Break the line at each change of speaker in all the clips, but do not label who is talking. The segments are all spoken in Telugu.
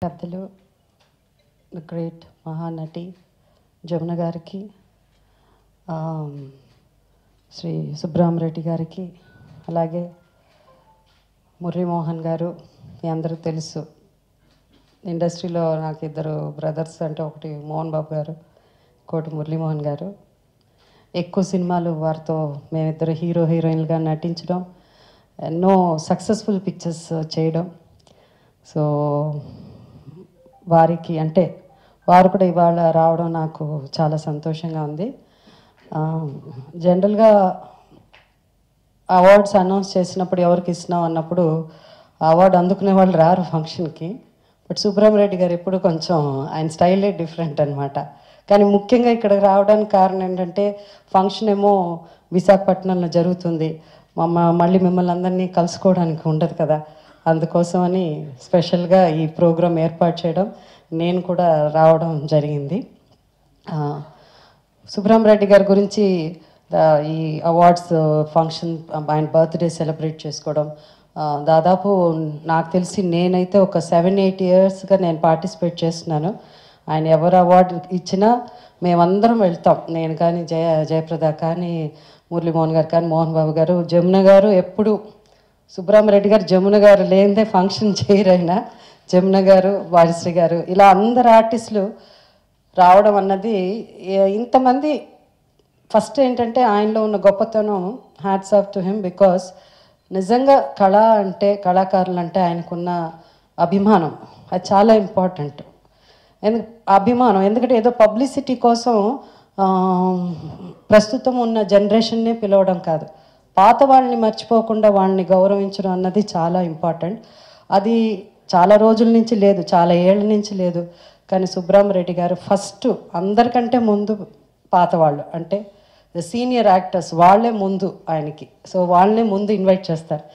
పెద్దలు ద గ్రేట్ మహానటి జమున గారికి ఆ, శ్రీ సుబ్రహ్మరెడ్డి గారికి అలాగే మురళీమోహన్ గారు మీ అందరూ తెలుసు ఇండస్ట్రీలో నాకు ఇద్దరు బ్రదర్స్ అంటే ఒకటి మోహన్ బాబు గారు ఇంకోటి మురళీమోహన్ గారు ఎక్కువ సినిమాలు వారితో మేమిద్దరు హీరో హీరోయిన్లుగా నటించడం ఎన్నో సక్సెస్ఫుల్ పిక్చర్స్ చేయడం సో వారికి అంటే వారు కూడా ఇవాళ రావడం నాకు చాలా సంతోషంగా ఉంది ఆ, జనరల్గా అవార్డ్స్ అనౌన్స్ చేసినప్పుడు ఎవరికి ఇస్తున్నాం అన్నప్పుడు ఆ అవార్డు అందుకునే వాళ్ళు రారు ఫంక్షన్కి బట్ సుబ్రహ్మరెడ్డి గారు ఎప్పుడు కొంచెం ఆయన స్టైలే డిఫరెంట్ అనమాట కానీ ముఖ్యంగా ఇక్కడికి రావడానికి కారణం ఏంటంటే ఫంక్షన్ ఏమో విశాఖపట్నంలో జరుగుతుంది మమ్మ మళ్ళీ మిమ్మల్ని అందరినీ కలుసుకోవడానికి ఉండదు కదా అందుకోసమని స్పెషల్గా ఈ ప్రోగ్రాం ఏర్పాటు చేయడం నేను కూడా రావడం జరిగింది ఆ, సుబ్రహ్మరెడ్డి గారి గురించి దా- ఈ అవార్డ్స్ ఫంక్షన్ ఆయన బర్త్డే సెలబ్రేట్ చేసుకోవడం ఆ, దాదాపు నాకు తెలిసి నేనైతే ఒక సెవెన్ ఎయిట్ ఇయర్స్గా నేను పార్టిసిపేట్ చేస్తున్నాను ఆయన ఎవరు అవార్డు ఇచ్చినా మేమందరం వెళ్తాం నేను కానీ జయ జయప్రద కానీ మురళీమోహన్ గారు కానీ మోహన్ బాబు గారు జమున గారు ఎప్పుడు సుబ్రహ్మరెడ్డి గారు జమున గారు లేనిదే ఫంక్షన్ చేయరైనా జమున గారు వారిశ్రీ గారు ఇలా అందరు ఆర్టిస్టులు రావడం అన్నది ఏ- ఇంతమంది ఫస్ట్ ఏంటంటే ఆయనలో ఉన్న గొప్పతనం hats off to him because నిజంగా కళ అంటే కళాకారులు అంటే ఆయనకున్న అభిమానం అది చాలా ఇంపార్టెంట్ ఎందుకు అభిమానం ఎందుకంటే ఏదో పబ్లిసిటీ కోసం ఆ, ప్రస్తుతం ఉన్న జనరేషన్నే పిలవడం కాదు పాత వాళ్ళని మర్చిపోకుండా వాళ్ళని గౌరవించడం అన్నది చాలా ఇంపార్టెంట్ అది చాలా రోజుల నుంచి లేదు చాలా ఏళ్ళ నుంచి లేదు కానీ సుబ్రహ్మరెడ్డి గారు ఫస్ట్ అందరికంటే ముందు పాత వాళ్ళు అంటే సీనియర్ యాక్టర్స్ వాళ్ళే ముందు ఆయనకి సో వాళ్ళనే ముందు ఇన్వైట్ చేస్తారు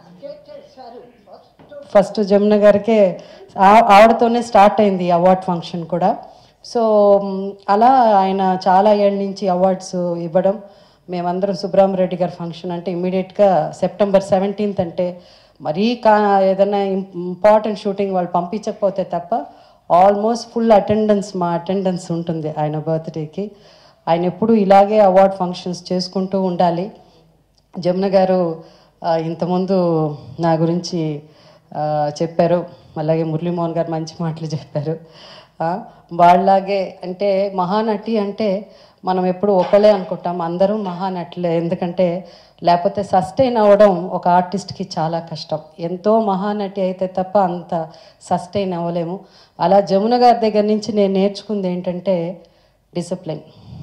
ఫస్ట్ జమున గారికే ఆ- ఆవిడతోనే స్టార్ట్ అయింది ఈ అవార్డ్ ఫంక్షన్ కూడా సో మ్, అలా ఆయన చాలా ఏళ్ళ నుంచి అవార్డ్స్ ఇవ్వడం మేమందరం సుబ్రహ్మరెడ్డి గారి ఫంక్షన్ అంటే ఇమీడియట్గా సెప్టెంబర్ సెవెంటీన్త్ అంటే మరీ కా ఏదైనా ఇంపార్టెంట్ షూటింగ్ వాళ్ళు పంపించకపోతే తప్ప ఆల్మోస్ట్ ఫుల్ అటెండెన్స్ మా అటెండెన్స్ ఉంటుంది ఆయన బర్త్డేకి ఆయన ఎప్పుడు ఇలాగే అవార్డ్ ఫంక్షన్స్ చేసుకుంటూ ఉండాలి జమున గారు ఆ, ఇంతకుముందు నా గురించి ఆ, చెప్పారు అలాగే మురళీమోహన్ గారు మంచి మాటలు చెప్పారు ఆ, వాళ్ళలాగే అంటే మహానటి అంటే మనం ఎప్పుడు ఒకళ్ళే అనుకుంటాం అందరూ మహానటులే ఎందుకంటే లేకపోతే సస్టైన్ అవ్వడం ఒక ఆర్టిస్ట్కి చాలా కష్టం ఎంతో మహానటి అయితే తప్ప అంత సస్టైన్ అవ్వలేము అలా జమున గారి దగ్గర నుంచి నేను నేర్చుకుంది ఏంటంటే డిసిప్లిన్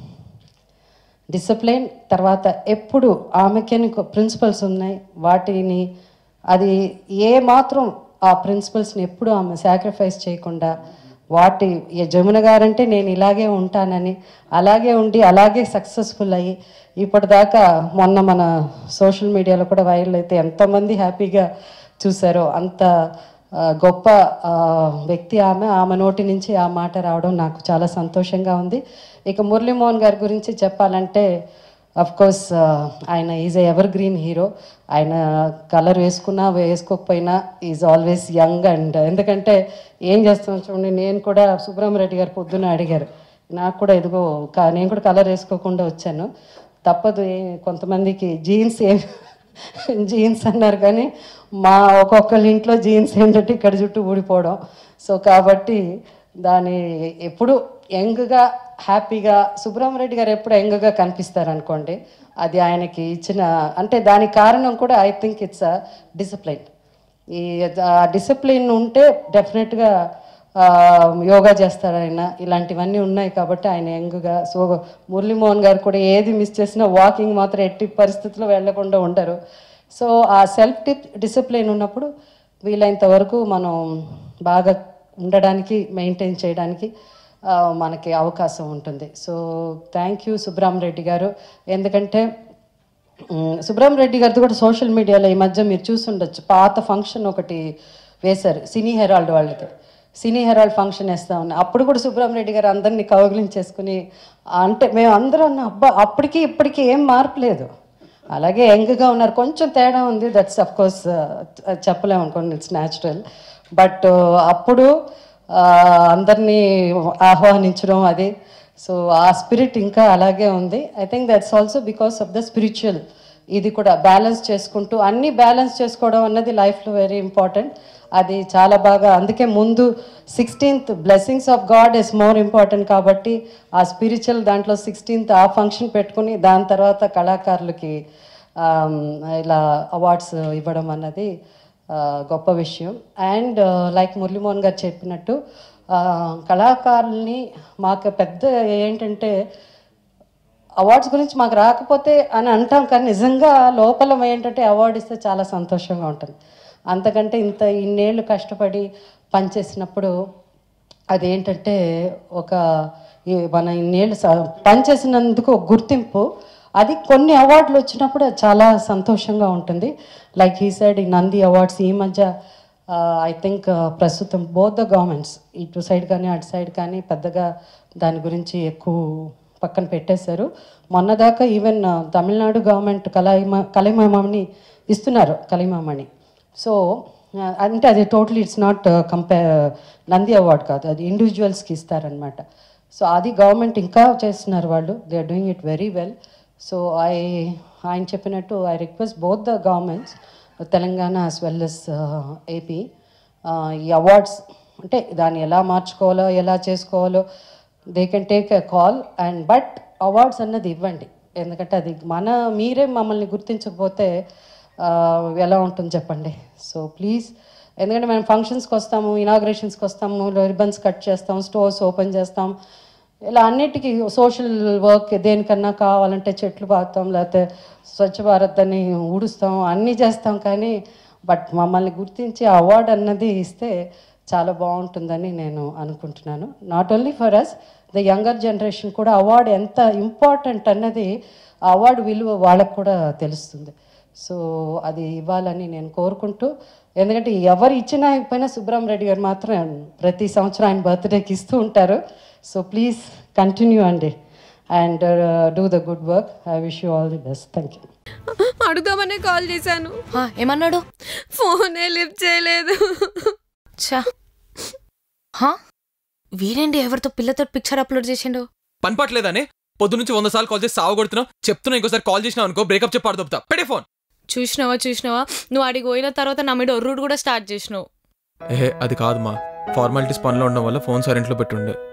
డిసిప్లిన్ తర్వాత ఎప్పుడు ఆమెకి ప్రిన్సిపల్స్ ఉన్నాయి వాటిని అది ఏ మాత్రం ఆ ప్రిన్సిపల్స్ని ఎప్పుడు ఆమె సాక్రిఫైస్ చేయకుండా వాటి ఈ జమున గారంటే నేను ఇలాగే ఉంటానని అలాగే ఉండి అలాగే సక్సెస్ఫుల్ అయ్యి ఇప్పటిదాకా మొన్న మన సోషల్ మీడియాలో కూడా వైరల్ అయితే ఎంతమంది హ్యాపీగా చూసారో అంత ఆ, గొప్ప ఆ, వ్యక్తి ఆమె ఆమె నోటి నుంచి ఆ మాట రావడం నాకు చాలా సంతోషంగా ఉంది ఇక మురళీమోహన్ గారి గురించి చెప్పాలంటే అఫ్ కోర్స్ ఆయన ఈజ్ ఎవర్ గ్రీన్ హీరో ఆయన కలర్ వేసుకున్నా వేసుకోకపోయినా ఈజ్ ఆల్వేస్ యంగ్ అండ్ ఎందుకంటే ఏం చేస్తాం చూడండి నేను కూడా సుబ్రహ్మరెడ్డి గారు పొద్దున్న అడిగారు నాకు కూడా ఎదుగో కా- నేను కూడా కలర్ వేసుకోకుండా వచ్చాను తప్పదు ఏ- కొంతమందికి జీన్స్ ఏ జీన్స్ అన్నారు కానీ మా ఒక్కొక్కరి ఇంట్లో జీన్స్ ఏంటంటే ఇక్కడ చుట్టూ ఊడిపోవడం సో కాబట్టి దాని ఎప్పుడు యంగ్గా హ్యాపీగా సుబ్రహ్మరెడ్డి గారు ఎప్పుడు యంగ్గా కనిపిస్తారు అనుకోండి అది ఆయనకి ఇచ్చిన అంటే దానికి కారణం కూడా I think it's a discipline ఈ డిసిప్లిన్ ఉంటే డెఫినెట్గా యోగా చేస్తారు ఆయన ఇలాంటివన్నీ ఉన్నాయి కాబట్టి ఆయన యంగ్గా సో మురళీమోహన్ గారు కూడా ఏది మిస్ చేసినా వాకింగ్ మాత్రం ఎట్టి పరిస్థితుల్లో వెళ్లకుండా ఉండరు సో ఆ సెల్ఫ్ డిసిప్లిన్ ఉన్నప్పుడు వీలైనంత వరకు మనం బాగా ఉండడానికి మెయింటైన్ చేయడానికి ఆ, మనకి అవకాశం ఉంటుంది సో థ్యాంక్ యూ సుబ్రహ్మరెడ్డి గారు ఎందుకంటే ఉమ్, సుబ్రహ్మరెడ్డి గారిది కూడా సోషల్ మీడియాలో ఈ మధ్య మీరు చూసుండొచ్చు పాత ఫంక్షన్ ఒకటి వేశారు సినీ హెరాల్డ్ వాళ్ళకి సినీ హెరాల్డ్ ఫంక్షన్ వేస్తా ఉన్నా అప్పుడు కూడా సుబ్రహ్మరెడ్డి గారు అందరినీ కౌగిలించేసుకుని అంటే మేము అందరం అన్న అబ్బా అప్పటికి ఇప్పటికి ఏం మార్పు లేదు అలాగే యంగ్గా ఉన్నారు కొంచెం తేడా ఉంది దట్స్ అఫ్ కోర్స్ చెప్పలేము అనుకోండి ఇట్స్ న్యాచురల్ బట్ అప్పుడు ఆ, అందరినీ ఆహ్వానించడం అది సో ఆ స్పిరిట్ ఇంకా అలాగే ఉంది I think that's also because of the spiritual ఇది కూడా బ్యాలెన్స్ చేసుకుంటూ అన్ని బ్యాలెన్స్ చేసుకోవడం అన్నది లైఫ్లో వెరీ ఇంపార్టెంట్ అది చాలా బాగా అందుకే ముందు sixteenth blessings of God is more important కాబట్టి ఆ స్పిరిచువల్ దాంట్లో సిక్స్టీన్త్ ఆ ఫంక్షన్ పెట్టుకుని దాని తర్వాత కళాకారులకి ఆమ్, ఇలా అవార్డ్స్ ఇవ్వడం అన్నది ఆ, గొప్ప విషయం అండ్ లైక్ మురళీమోహన్ గారు చెప్పినట్టు ఆ, కళాకారుల్ని మాకు పెద్ద ఏంటంటే అవార్డ్స్ గురించి మాకు రాకపోతే అని అంటాం కానీ నిజంగా లోపల ఏంటంటే అవార్డు ఇస్తే చాలా సంతోషంగా ఉంటుంది అంతకంటే ఇంత ఇన్నేళ్ళు కష్టపడి పనిచేసినప్పుడు అదేంటంటే ఒక ఈ మన ఇన్నేళ్ళు స- పనిచేసినందుకు ఒక గుర్తింపు అది కొన్ని అవార్డులు వచ్చినప్పుడు అది చాలా సంతోషంగా ఉంటుంది లైక్ ఈ సైడ్ ఈ నంది అవార్డ్స్ ఈ మధ్య ఐ థింక్ ప్రస్తుతం బోత్ ద గవర్నమెంట్స్ ఇటు సైడ్ కానీ అటు సైడ్ కానీ పెద్దగా దాని గురించి ఎక్కువ పక్కన పెట్టేశారు మొన్నదాకా ఈవెన్ తమిళనాడు గవర్నమెంట్ కలైమ కలైమామని ఇస్తున్నారు కలైమామని సో అంటే అది totally it's not compare Nandi award కాదు అది ఇండివిజువల్స్కి ఇస్తారనమాట సో అది గవర్నమెంట్ ఇంకా చేస్తున్నారు వాళ్ళు they are doing it very well so I ఆయన చెప్పినట్టు I request both the governments Telangana as well as AP ఈ అవార్డ్స్ అంటే దాన్ని ఎలా మార్చుకోవాలో ఎలా చేసుకోవాలో they can take a call and but awards అన్నది ఇవ్వండి ఎందుకంటే అది మన మీరే మమ్మల్ని గుర్తించకపోతే ఆ, ఎలా ఉంటుంది చెప్పండి సో ప్లీజ్ ఎందుకంటే మేము ఫంక్షన్స్కి వస్తాము ఇనాగ్రేషన్స్కి వస్తాము రిబన్స్ కట్ చేస్తాం స్టోర్స్ ఓపెన్ చేస్తాం ఇలా అన్నిటికీ సోషల్ వర్క్ దేనికన్నా కావాలంటే చెట్లు పాతాం లేకపోతే స్వచ్ఛ భారత్ అని ఊడుస్తాం అన్నీ చేస్తాం కానీ బట్ మమ్మల్ని గుర్తించి అవార్డు అన్నది ఇస్తే చాలా బాగుంటుందని నేను అనుకుంటున్నాను not only for us the younger generation కూడా అవార్డు ఎంత ఇంపార్టెంట్ అన్నది ఆ అవార్డు విలువ వాళ్ళకు కూడా తెలుస్తుంది సో అది ఇవ్వాలని నేను కోరుకుంటూ ఎందుకంటే ఎవరు ఇచ్చినా ఇవ్వకపోయినా సుబ్రహ్మ రెడ్డి గారు మాత్రం ప్రతి సంవత్సరం ఆయన బర్త్డేకి ఇస్తూ ఉంటారు సో ప్లీజ్ కంటిన్యూ అండి and do the good work I wish you all the best thank you
అడుగుదామనే కాల్ చేశాను
హా, ఏమన్నాడు
ఫోనే లిఫ్ట్ చేయలేదు
చా హా వీరేంటి ఎవరితో పిల్లతో పిక్చర్ అప్లోడ్ చేసిండు
పని పట్టలేదని పొద్దు నుంచి వంద సార్లు కాల్ చేసి సాగు కొడుతున్నావు చెప్తున్నా ఇంకోసారి కాల్ చేసినావు అనుకో బ్రేకప్ చెప్పి ఆడదొప్తా పెడే ఫోన్
చూసినావా చూసినావా నువ్వు అడిగి పోయిన తర్వాత నా మీద ఒర్రుడు కూడా స్టార్ట్ చేసినావు
ఏ అది కాదు మా ఫార్మాలిటీస్ పనిలో ఉండడం వల్ల ఫోన్ సైలెంట్లో పెట్టుండే